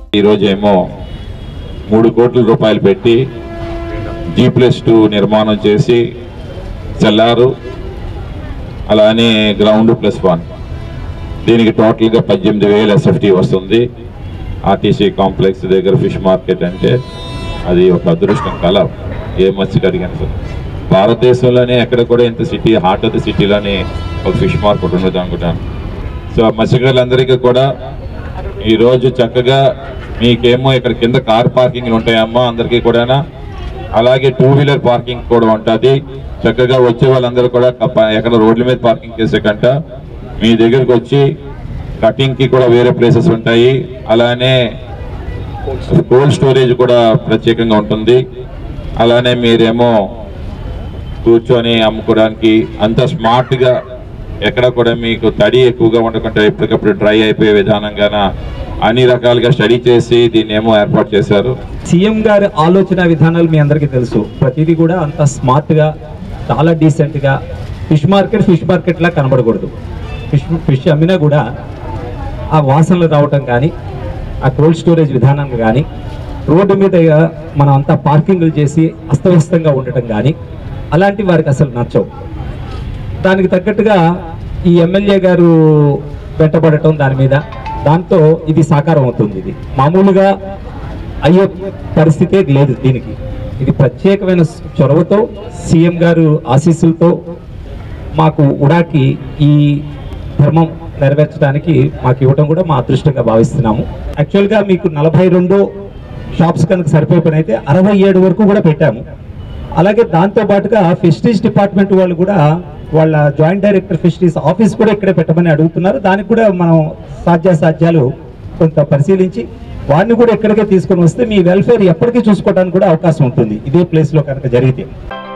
ఈరోజు ఏమో మూడు కోట్ల రూపాయలు పెట్టి జీ ప్లస్ టూ నిర్మాణం చేసి చల్లారు అలానే గ్రౌండ్ ప్లస్ వన్ దీనికి టోటల్గా పద్దెనిమిది వేల ఎస్ఎఫ్టీ వస్తుంది ఆర్టీసీ కాంప్లెక్స్ దగ్గర ఫిష్ మార్కెట్ అంటే అది ఒక అదృష్టం కల ఏ మత్స్యకి అడిగాను సార్ భారతదేశంలోనే ఎక్కడ కూడా ఇంత సిటీ హార్ట్ ఆఫ్ ద సిటీలోనే ఒక ఫిష్ మార్కెట్ ఉండదు అనుకుంటాను సో మత్స్యకారులందరికీ కూడా ఈరోజు చక్కగా మీకేమో ఇక్కడ కింద కార్ పార్కింగ్లు ఉంటాయమ్మా అందరికీ కూడా అలాగే టూ వీలర్ పార్కింగ్ కూడా ఉంటుంది చక్కగా వచ్చే వాళ్ళందరూ కూడా కప్ప- ఎక్కడ రోడ్ల మీద పార్కింగ్ చేసే కంట మీ దగ్గరికి వచ్చి కటింగ్ కి కూడా వేరే ప్లేసెస్ ఉంటాయి అలానే కోల్డ్ స్టోరేజ్ కూడా ప్రత్యేకంగా ఉంటుంది అలానే మీరేమో కూర్చొని అమ్ముకోవడానికి అంత స్మార్ట్ గా ఎక్కడ కూడా మీకు తడి ఎక్కువగా ఉండకుండా ఎప్పటికప్పుడు డ్రై అయిపోయే విధానంగాన అన్ని రకాలుగా స్టడీ చేసి దీన్ని ఏమో ఏర్పాటు చేశారు సీఎం గారి ఆలోచన విధానాలు మీ అందరికీ తెలుసు ప్రతిదీ కూడా అంత స్మార్ట్గా చాలా డీసెంట్గా ఫిష్ మార్కెట్ ఫిష్ మార్కెట్ లా కనబడకూడదు ఫిష్ ఫిష్ అమ్మినా కూడా ఆ వాసనలు రావటం కానీ ఆ కోల్డ్ స్టోరేజ్ విధానం కానీ రోడ్డు మీద మనం అంతా పార్కింగ్లు చేసి అస్తవ్యస్తంగా ఉండటం కానీ అలాంటి వారికి అసలు నచ్చవు దానికి తగ్గట్టుగా ఈ ఎమ్మెల్యే గారు వెంటబడటం దాని మీద దాంతో ఇది సాకారం అవుతుంది ఇది మామూలుగా అయ్యే పరిస్థితే లేదు దీనికి ఇది ప్రత్యేకమైన చొరవతో సీఎం గారు ఆశీస్సులతో మాకు ఉడాకి ఈ ధర్మం నెరవేర్చడానికి మాకు ఇవ్వడం కూడా మా అదృష్టంగా భావిస్తున్నాము యాక్చువల్గా మీకు నలభై రెండు షాప్స్ కనుక సరిపోయినైతే అరవై ఏడు వరకు కూడా పెట్టాము అలాగే దాంతో పాటుగా ఫిషరీస్ డిపార్ట్మెంట్ వాళ్ళు కూడా వాళ్ళ జాయింట్ డైరెక్టర్ ఫిషరీస్ ఆఫీస్ కూడా ఇక్కడే పెట్టమని అడుగుతున్నారు దానికి కూడా మనం సాధ్యాసాధ్యాలు కొంత పరిశీలించి వారిని కూడా ఇక్కడికే తీసుకొని వస్తే మీ వెల్ఫేర్ ఎప్పటికీ చూసుకోవడానికి కూడా అవకాశం ఉంటుంది ఇదే ప్లేస్లో కనుక జరిగితే